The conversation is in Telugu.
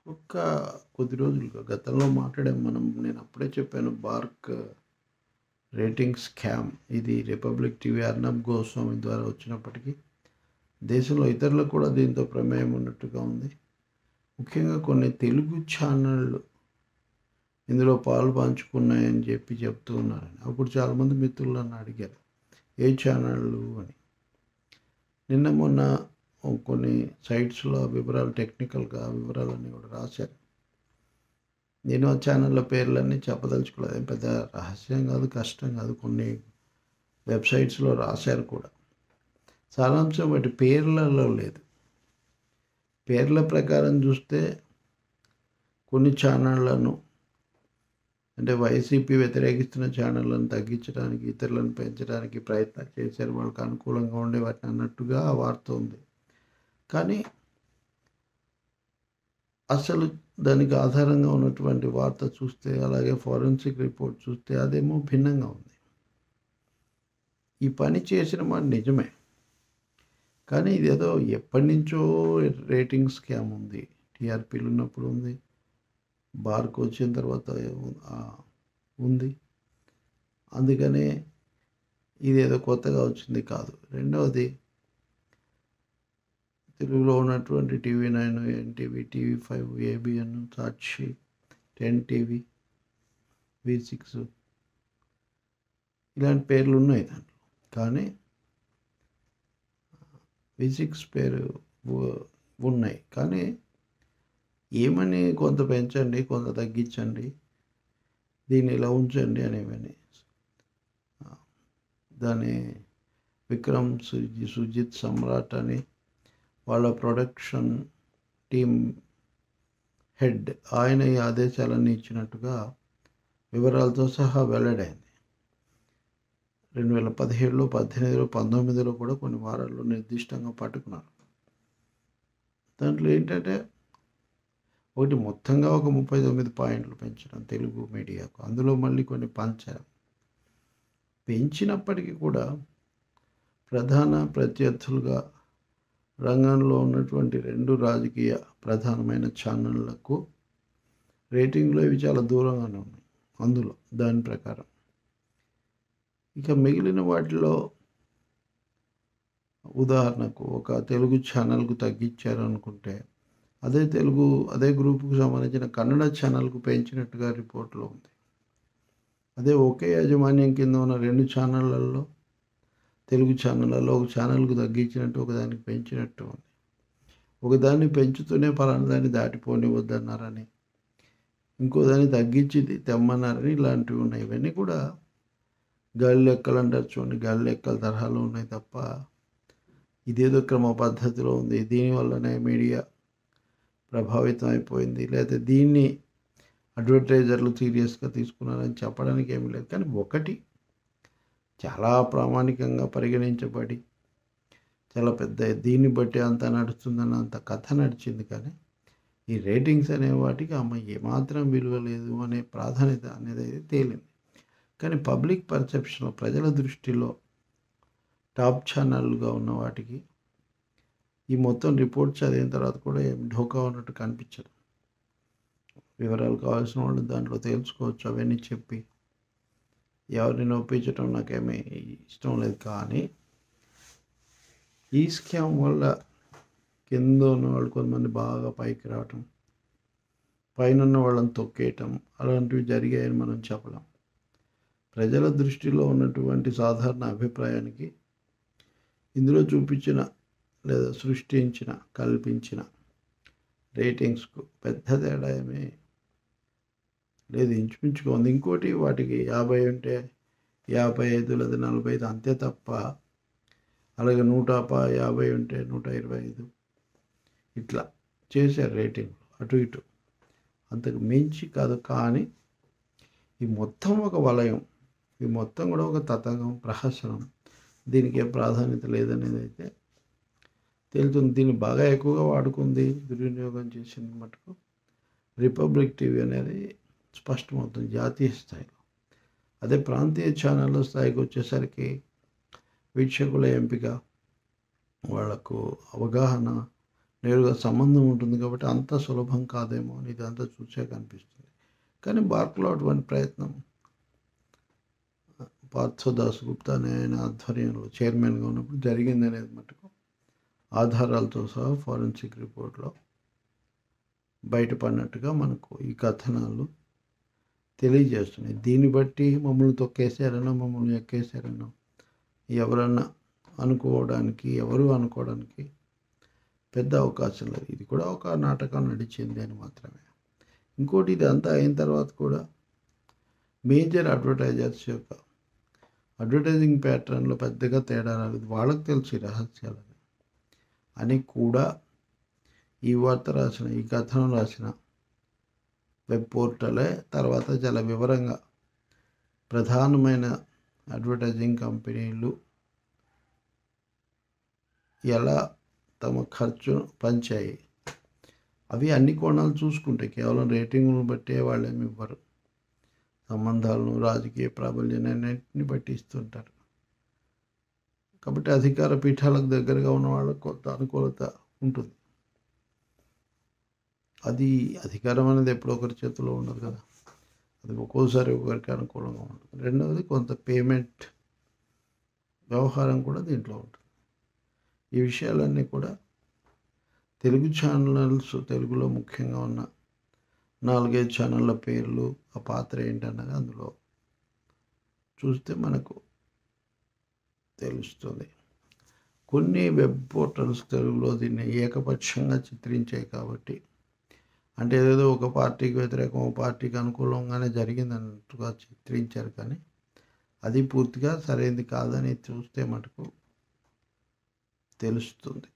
ఒక్క కొద్ది రోజులుగా గతంలో మాట్లాడాం మనం నేను అప్పుడే చెప్పాను బార్క్ రేటింగ్ స్కామ్ ఇది రిపబ్లిక్ టీవీ అర్నబ్ గోస్వామి ద్వారా వచ్చినప్పటికీ దేశంలో ఇతరులకు కూడా దీంతో ప్రమేయం ఉన్నట్టుగా ఉంది ముఖ్యంగా కొన్ని తెలుగు ఛానళ్ళు ఇందులో పాలు పంచుకున్నాయని చెప్పి చెప్తూ ఉన్నారని అప్పుడు చాలామంది మిత్రులు నన్ను అడిగారు ఏ ఛానళ్ళు అని నిన్న మొన్న కొన్ని సైట్స్లో వివరాలు టెక్నికల్గా వివరాలన్నీ కూడా రాశారు నేను ఆ ఛానళ్ళ పేర్లన్నీ చెప్పదలుచుకోలేదు ఏం పెద్ద రహస్యం కాదు కష్టం కాదు కొన్ని వెబ్సైట్స్లో రాశారు కూడా సారాంశం వాటి పేర్లలో లేదు పేర్ల ప్రకారం చూస్తే కొన్ని ఛానళ్లను అంటే వైసీపీ వ్యతిరేకిస్తున్న ఛానళ్ళను తగ్గించడానికి ఇతరులను పెంచడానికి ప్రయత్నం చేశారు వాళ్ళకి అనుకూలంగా ఉండే వాటిని అన్నట్టుగా ఆ వార్త ఉంది కానీ అసలు దానికి ఆధారంగా ఉన్నటువంటి వార్త చూస్తే అలాగే ఫారెన్సిక్ రిపోర్ట్ చూస్తే అదేమో భిన్నంగా ఉంది ఈ పని చేసిన మాట నిజమే కానీ ఇదేదో ఎప్పటి నుంచో రేటింగ్ స్కామ్ ఉంది టీఆర్పీలు ఉన్నప్పుడు ఉంది బార్కు వచ్చిన తర్వాత ఉంది అందుకనే ఇదేదో కొత్తగా వచ్చింది కాదు రెండవది తెలుగులో ఉన్నటువంటి TV nine NTV TV five ABN Sakshi ten TV V six ఇలాంటి పేర్లు ఉన్నాయి దాంట్లో కానీ వి సిక్స్ పేరు ఉన్నాయి కానీ ఏమని కొంత పెంచండి కొంత తగ్గించండి దీన్ని ఇలా ఉంచండి అనేవని దాని విక్రమ్ సుజి సుజిత్ సమ్రాట్ అని వాళ్ళ ప్రొడక్షన్ టీమ్ హెడ్ ఆయన ఈ ఆదేశాలన్నీ ఇచ్చినట్టుగా వివరాలతో సహా వెల్లడైంది రెండు వేల పదిహేడులో పద్దెనిమిదిలో పంతొమ్మిదిలో కూడా కొన్ని వారాల్లో నిర్దిష్టంగా పట్టుకున్నారు దాంట్లో ఏంటంటే ఒకటి మొత్తంగా ఒక ముప్పై తొమ్మిది పాయింట్లు పెంచడం తెలుగు మీడియాకు అందులో మళ్ళీ కొన్ని పంచారు పెంచినప్పటికీ కూడా ప్రధాన ప్రత్యర్థులుగా రంగంలో ఉన్నటువంటి రెండు రాజకీయ ప్రధానమైన ఛానళ్లకు రేటింగ్లో ఇవి చాలా దూరంగానే ఉన్నాయి అందులో దాని ప్రకారం ఇక మిగిలిన వాటిలో ఉదాహరణకు ఒక తెలుగు ఛానల్కు తగ్గించారు అనుకుంటే అదే తెలుగు అదే గ్రూపుకు సంబంధించిన కన్నడ ఛానల్కు పెంచినట్టుగా రిపోర్ట్లో ఉంది అదే ఒకే యాజమాన్యం కింద ఉన్న రెండు ఛానళ్ళల్లో తెలుగు ఛానళ్ళలో ఒక ఛానల్కు తగ్గించినట్టు ఒకదానికి పెంచినట్టు ఉంది ఒకదాన్ని పెంచుతూనే పలానా దాన్ని దాటిపోనివద్దన్నారని ఇంకో దాన్ని తగ్గించి తెమ్మన్నారని ఇలాంటివి ఉన్నాయి ఇవన్నీ కూడా గాలి లెక్కలు అంటారు చూడండి గాలి లెక్కల తరహాలో ఉన్నాయి తప్ప ఇదేదో క్రమ పద్ధతిలో ఉంది దీనివల్లనే మీడియా ప్రభావితం అయిపోయింది లేదా దీన్ని అడ్వర్టైజర్లు సీరియస్గా తీసుకున్నారని చెప్పడానికి ఏమి లేదు కానీ ఒకటి చాలా ప్రామాణికంగా పరిగణించబడి చాలా పెద్ద దీన్ని బట్టి అంత నడుస్తుందని అంత కథ నడిచింది కానీ ఈ రేటింగ్స్ అనే వాటికి అమ్మ ఏమాత్రం విలువ లేదు అనే ప్రాధాన్యత అనేది అయితే తేలింది కానీ పబ్లిక్ పర్సెప్షన్లో ప్రజల దృష్టిలో టాప్ ఛానల్గా ఉన్న వాటికి ఈ మొత్తం రిపోర్ట్ చదివిన తర్వాత కూడా ఏం ఢోకా ఉన్నట్టు కనిపించదు వివరాలు కావాల్సిన వాళ్ళు దాంట్లో తెలుసుకోవచ్చు అవన్నీ చెప్పి ఎవరిని నొప్పించడం నాకేమీ ఇష్టం లేదు కానీ ఈ స్కామ్ వల్ల కింద ఉన్న వాళ్ళు కొంతమంది బాగా పైకి రావటం పైన ఉన్న వాళ్ళని తొక్కేయటం అలాంటివి జరిగాయని మనం చెప్పలేం ప్రజల దృష్టిలో ఉన్నటువంటి సాధారణ అభిప్రాయానికి ఇందులో చూపించిన లేదా సృష్టించిన కల్పించిన రేటింగ్స్కు పెద్ద తేడా ఏమీ లేదు ఇంచుమించుగా ఉంది ఇంకోటి వాటికి యాభై ఉంటే యాభై ఐదు లేదా నలభై ఐదు అంతే తప్ప అలాగే నూట ప యాభై ఉంటే నూట ఇరవై ఐదు ఇట్లా చేశారు రేటింగ్ అటు ఇటు అంతకు మించి కాదు కానీ ఈ మొత్తం ఒక వలయం ఈ మొత్తం కూడా ఒక తతంగం ప్రహసనం దీనికి ఏ ప్రాధాన్యత లేదనేది అయితే తేలుతుంది దీన్ని బాగా ఎక్కువగా వాడుకుంది దుర్వినియోగం చేసింది మటుకు రిపబ్లిక్ టీవీ అనేది స్పష్టమవుతుంది జాతీయ స్థాయిలో అదే ప్రాంతీయ ఛానళ్ళ స్థాయికి వచ్చేసరికి వీక్షకుల ఎంపిక వాళ్లకు అవగాహన నేరుగా సంబంధం ఉంటుంది కాబట్టి అంత సులభం కాదేమో అని ఇదంతా చూసే కనిపిస్తుంది కానీ బార్క్లో అటువంటి ప్రయత్నం పార్థో దాస్ గుప్తా అనే ఆయన ఆధ్వర్యంలో చైర్మన్గా ఉన్నప్పుడు జరిగింది అనేది మటుకు ఆధారాలతో సహా ఫారెన్సిక్ రిపోర్ట్లో బయటపడినట్టుగా మనకు ఈ కథనాలు తెలియజేస్తున్నాయి దీన్ని బట్టి మమ్మల్ని తొక్కేశారనో మమ్మల్ని ఎక్కేశారనో ఎవరన్నా అనుకోవడానికి ఎవరు అనుకోవడానికి పెద్ద అవకాశం లేదు ఇది కూడా ఒక నాటకం నడిచింది అని మాత్రమే ఇంకోటి ఇది అంతా అయిన తర్వాత కూడా మేజర్ అడ్వర్టైజర్స్ యొక్క అడ్వర్టైజింగ్ ప్యాటర్న్లో పెద్దగా తేడా రాలేదు వాళ్ళకి తెలిసి రహస్యాలని అని కూడా ఈ వార్త రాసిన ఈ కథనం రాసిన వెబ్ పోర్టలే తర్వాత చాలా వివరంగా ప్రధానమైన అడ్వర్టైజింగ్ కంపెనీలు ఎలా తమ ఖర్చును పంచాయి అవి అన్ని కోణాలు చూసుకుంటాయి కేవలం రేటింగ్ను బట్టే వాళ్ళేమి ఇవ్వరు సంబంధాలను రాజకీయ ప్రాబల్యాన్ని అన్నింటిని బట్టి ఇస్తుంటారు కాబట్టి అధికార పీఠాలకు దగ్గరగా ఉన్న వాళ్ళకు కొంత అనుకూలత ఉంటుంది అది అధికారం అనేది ఎప్పుడో ఒకరి చేతిలో ఉండదు కదా అది ఒక్కోసారి ఒకరికి అనుకూలంగా ఉంటుంది రెండవది కొంత పేమెంట్ వ్యవహారం కూడా దీంట్లో ఉంటుంది ఈ విషయాలన్నీ కూడా తెలుగు ఛానల్స్ తెలుగులో ముఖ్యంగా ఉన్న నాలుగైదు ఛానళ్ళ పేర్లు ఆ పాత్ర ఏంటన్నది అందులో చూస్తే మనకు తెలుస్తుంది కొన్ని వెబ్ పోర్టల్స్ తెలుగులో దీన్ని ఏకపక్షంగా చిత్రించాయి కాబట్టి అంటే ఏదో ఒక పార్టీకి వ్యతిరేకం ఒక పార్టీకి అనుకూలంగానే జరిగింది అన్నట్టుగా చిత్రించారు కానీ అది పూర్తిగా సరైనది కాదని చూస్తే మటుకు తెలుస్తుంది